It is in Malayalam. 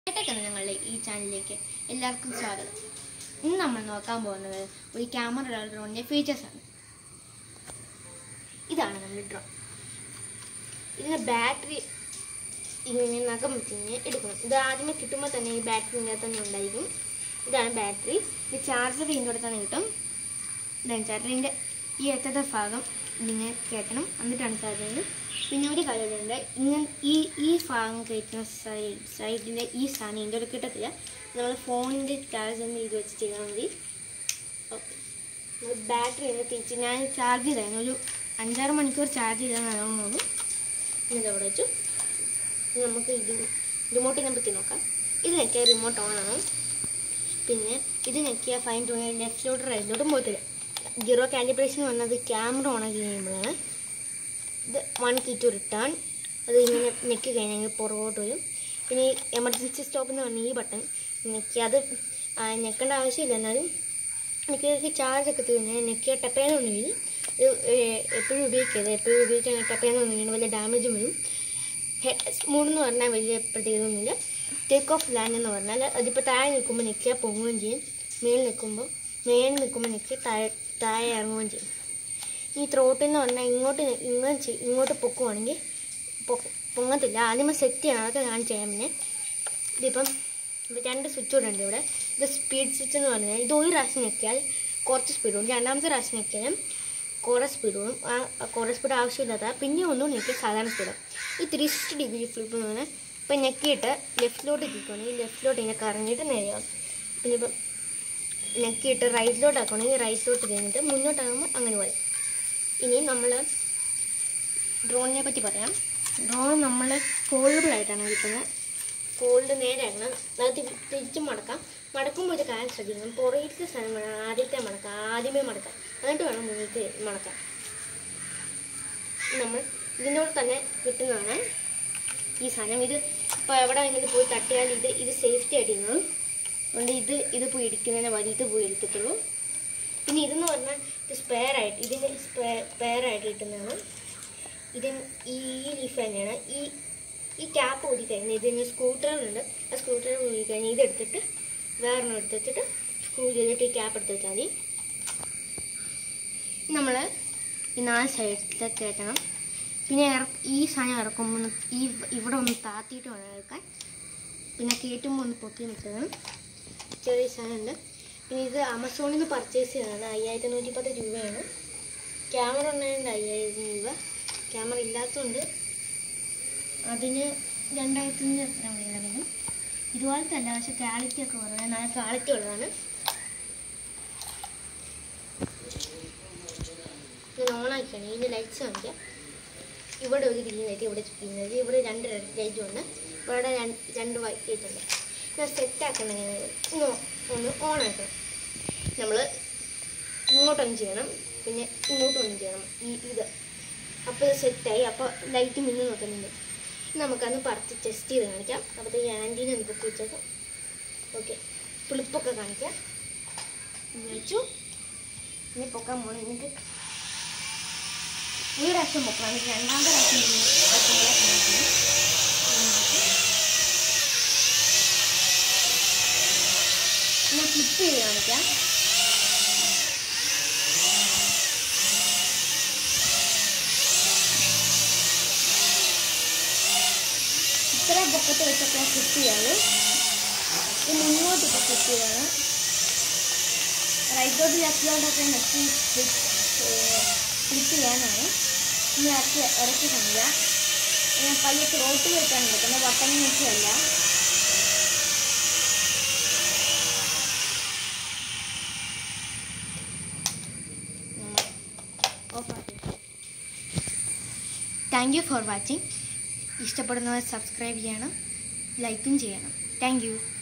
ഏട്ടക്കെന്ന ഞങ്ങളുടെ ഈ ചാനലിലേക്ക് എല്ലാവർക്കും സ്വാഗതം ഇന്ന് നമ്മൾ നോക്കാൻ പോകുന്നത് ഒരു ക്യാമറ ഡ്രോണിൻ്റെ ഫീച്ചേഴ്സാണ് ഇതാണ് നമ്മുടെ ഡ്രോൺ ഇതിന് ബാറ്ററി ഇങ്ങനെ നഖം വെച്ചിങ്ങനെ എടുക്കണം ഇത് ആദ്യമേ കിട്ടുമ്പോൾ തന്നെ ഈ ബാറ്ററി ഇതിനകത്ത് തന്നെ ഉണ്ടായിരിക്കും ഇതാണ് ബാറ്ററി ഇത് ചാർജർ ഇതിൻ്റെ കൂടെ തന്നെ കിട്ടും ഇതാണ് ചാർജറിൻ്റെ ഈ അറ്റത്തെ ഭാഗം ഇതിങ്ങനെ കയറ്റണം എന്നിട്ടാണ് ചാർജ് ചെയ്യുന്നത് പിന്നെ ഒരു കാര്യമുണ്ട് ഇങ്ങനെ ഈ ഈ ഭാഗം കയറ്റുന്ന സൈഡ് സൈഡിൻ്റെ ഈ സാധനം ഇതിൻ്റെ കൂടെ കിട്ടത്തില്ല നമ്മൾ ഫോണിൻ്റെ ചാർജ് തന്നെ ഇത് വെച്ച് ചെയ്താൽ മതി ഓക്കെ നമ്മൾ ബാറ്ററി ഒന്ന് തിരിച്ച് ഞാൻ ചാർജ് ചെയ്തായിരുന്നു ഒരു അഞ്ചാറ് മണിക്കൂർ ചാർജ് ചെയ്താൽ നല്ലോണം ഇത് അവിടെ വെച്ചു ഇനി നമുക്ക് ഇത് റിമോട്ടിനെ പറ്റി നോക്കാം ഇത് ഞെക്കിയ റിമോട്ട് ഓൺ ആണ് പിന്നെ ഇത് ഞെക്കിയ ഫൈൻ ടൂണി ലെഫ്റ്റിലോട്ട് റൈറ്റിലോട്ടും പോയിട്ടില്ല ഗിറോ കാലിബ്രേഷൻ വന്നത് ക്യാമറ ഓൺ ആക്കി കഴിയുമ്പോഴാണ് ഇത് വൺ കീ ടു റിട്ടേൺ അത് ഇങ്ങനെ ഞെക്കി കഴിഞ്ഞാൽ പുറകോട്ട് വരും പിന്നെ ഈ എമർജൻസി സ്റ്റോപ്പ് എന്ന് പറഞ്ഞ ഈ ബട്ടൺ ഞെക്കി അത് ആ, ഞെക്കേണ്ട ആവശ്യമില്ല എന്നാലും എനിക്ക് ചാർജ് ഒക്കെ തീർന്നു ഞെക്കിയ ടപ്പേന്ന് ഒന്ന് വീഴും ഇത് എപ്പോഴും ഉപയോഗിക്കരുത് എപ്പോഴും ഉപയോഗിക്കാൻ ടപ്പേന്ന് ഒന്ന് വീണ് വല്ല ഡാമേജും വരും സ്മൂഡ് എന്ന് പറഞ്ഞാൽ വലിയ പ്രത്യേകതയൊന്നുമില്ല ടേക്ക് ഓഫ് ലാൻഡ് എന്ന് പറഞ്ഞാൽ അതിപ്പോൾ താഴെ നിൽക്കുമ്പോൾ നിൽക്കുക പൊങ്ങുകയും ചെയ്യും മേളിൽ നിൽക്കുമ്പോൾ മേളിൽ നിൽക്കുമ്പോൾ നിൽക്കുക താഴെ താഴെ ഇറങ്ങുകയും ചെയ്യും ഈ ത്രോട്ടിൽ എന്ന് പറഞ്ഞാൽ ഇങ്ങോട്ട് നി- ഇങ്ങനെ ചെയ്- ഇങ്ങോട്ട് പൊക്കുവാണെങ്കിൽ പൊ- പൊങ്ങത്തില്ല ആദ്യമേ സെറ്റ് ചെയ്യണം അതൊക്കെ കാണിച്ചു തരാം പിന്നെ ഇതിപ്പം ഇപ്പം രണ്ട് സ്വിച്ച് കൂടെ ഉണ്ട് ഇവിടെ ഇത് സ്പീഡ് സ്വിച്ച് എന്ന് പറഞ്ഞാൽ ഇത് ഒരു പ്രാവശ്യം ഞെക്കിയാൽ കുറച്ച് സ്പീഡ് കൂടും രണ്ടാമത്തെ പ്രാവശ്യം ഞെക്കിയാലും കുറേ സ്പീഡ് കൂടും ആ ആ കുറേ സ്പീഡ് ആവശ്യമില്ലാത്ത പിന്നെ ഒന്നും ഞെക്കി സാധാരണ സ്പീഡ് ഈ ത്രീ സിക്സ്റ്റി ഡിഗ്രി ഫ്ലിപ്പ് എന്ന് പറഞ്ഞാൽ ഇപ്പം ഞെക്കിയിട്ട് ലെഫ്റ്റിലോട്ട് കിട്ടുകയാണെങ്കിൽ ലെഫ്റ്റിലോട്ട് ഇങ്ങനെ കറങ്ങിയിട്ട് നേരെയാവും പിന്നെ ഇപ്പം ഞെക്കിയിട്ട് റൈറ്റിലോട്ട് ആക്കുകയാണെങ്കിൽ റൈറ്റിലോട്ട് കഴിഞ്ഞിട്ട് മുന്നോട്ടാകുമ്പോൾ അങ്ങനെ പറയും ഇനി നമ്മൾ ഡ്രോണിനെ പറ്റി പറയാം ഡ്രോൺ നമ്മൾ ഫോൾഡബിൾ ആയിട്ടാണ് കിട്ടുന്നത് ഫോൾഡ് നേരെ ആക്കണം അത് തി- തിരിച്ചും മടക്കാം മടക്കുമ്പോൾ ഒരു കാര്യം ശ്രദ്ധിക്കണം പുറകിലത്തെ സാധനം വേണം ആദ്യത്തെ മടക്കാം ആദ്യമേ മടക്കാം എന്നിട്ട് വേണം മുന്നിലേക്ക് മടക്കാം നമ്മൾ ഇതിനോട് തന്നെ കിട്ടുന്നതാണ് ഈ സാധനം ഇത് ഇപ്പോൾ എവിടെ ഇങ്ങനെ പോയി തട്ടിയാൽ ഇത് ഇത് സേഫ്റ്റി ആയിട്ട് ഇരുന്നോളും അതുകൊണ്ട് ഇത് ഇത് പോയി ഇടിക്കുന്നതിന് മതി ഇത് പോയി എടുക്കത്തുള്ളൂ പിന്നെ ഇതെന്ന് പറഞ്ഞാൽ ഇത് സ്പെയർ ആയിട്ട് ഇതിന് സ്പെയർ ആയിട്ട് കിട്ടുന്നതാണ് ഇത് ഈ ലീഫ് തന്നെയാണ് ഈ ഈ ക്യാപ്പ് ഊരി കഴിഞ്ഞാൽ ഇതിന് സ്കൂട്ടറുണ്ട് ആ സ്കൂട്ടർ ഊരി കഴിഞ്ഞാൽ ഇതെടുത്തിട്ട് വേറൊരെണ്ണം എടുത്തിട്ട് സ്ക്രൂ ചെയ്തിട്ട് ഈ ക്യാപ്പ് എടുത്ത് വെച്ചാൽ മതി നമ്മൾ ഈ നാല് സൈഡിലത്തെ കയറ്റണം പിന്നെ ഇറ- ഈ സാധനം ഇറക്കുമ്പോൾ ഒന്ന് ഈ ഇവിടെ ഒന്ന് താത്തിയിട്ട് വേണം എടുക്കാൻ പിന്നെ കയറ്റുമ്പോൾ ഒന്ന് പൊത്തി നിൽക്കണം ചെറിയ സാധനമുണ്ട് പിന്നെ ഇത് ആമസോണിൽ നിന്ന് പർച്ചേസ് ചെയ്തതാണ് അയ്യായിരത്തി നൂറ്റി പത്ത് രൂപയാണ് ക്യാമറ ഉണ്ടായതുകൊണ്ട് അയ്യായിരം രൂപ ക്യാമറ ഇല്ലാത്തതുകൊണ്ട് അതിന് രണ്ടായിരത്തി അഞ്ഞൂറ് എത്ര വരും ഇതുപോലത്തെ അല്ല പക്ഷെ ക്വാളിറ്റി ഒക്കെ കുറവാണ് നല്ല ക്വാളിറ്റി ഉള്ളതാണ് ഇത് ഓണാക്കിയാണ് ഇതിൻ്റെ ലൈറ്റ്സ് കാണിക്കാം ഇവിടെ ഒരു ഗ്രീൻ ലൈറ്റ് ഇവിടെ ഗ്രീൻ ലൈറ്റ് ഇവിടെ രണ്ട് റെഡ് ലൈറ്റും ഉണ്ട് ഇവിടെ രണ്ട് രണ്ട് വൈറ്റ് ലൈറ്റ് ഉണ്ട് ഞാൻ സെറ്റ് ആക്കണം ഇങ്ങനെ ഒന്ന് ഓൺ ആക്കണം നമ്മൾ ഇങ്ങോട്ടൊന്നും ചെയ്യണം പിന്നെ ഇങ്ങോട്ടൊന്നും ചെയ്യണം ഈ ഇത് അപ്പോൾ ഇത് സെറ്റായി അപ്പോൾ ലൈറ്റ് മിന്നു നോക്കുന്നുണ്ട് നമുക്കന്ന് പറിച്ച് ടെസ്റ്റ് ചെയ്ത് കാണിക്കാം അപ്പോൾ ഈ ആൻറ്റീനെ ഒന്ന് പൊക്കി വെച്ചേക്കാം ഓക്കെ ഫ്ലിപ്പൊക്കെ കാണിക്കാം ഇനി വെച്ചു ഇനി പൊക്കാൻ പോകണം എനിക്ക് ഈ പ്രാവശ്യം പൊക്കണം എനിക്ക് രണ്ടാമത്തെ പ്രാവശ്യം ഇനി പൊക്കുമ്പോഴേ കാണിക്കണം ഞാൻ ഫ്ലിപ്പ് ചെയ്ത് കാണിക്കാം ഇത്ര പൊക്കത്ത് വെച്ചൊക്കെ ഫ്ലിപ്പ് ചെയ്യാണ് ഇത് മുന്നോട്ട് ഇപ്പോൾ ഫ്ലിപ്പ് ചെയ്യാണ് റൈറ്റോട്ട് ലെഫ്റ്റിലോട്ടൊക്കെ നെക്കി ഫ്ലിപ്പ് ചെയ്യാനാണ് നമ്മൾ ഇറക്കി ഇറക്കി കാണില്ല ഞാൻ പയ്യെ ത്രോട്ടിൽ വെച്ചാണ് എടുക്കുന്നത് ബട്ടൺ വെച്ചല്ല താങ്ക് യു ഫോർ വാച്ചിങ് ഇഷ്ടപ്പെടുന്നവർ സബ്സ്ക്രൈബ് ചെയ്യണം ലൈക്കും ചെയ്യണം താങ്ക് യു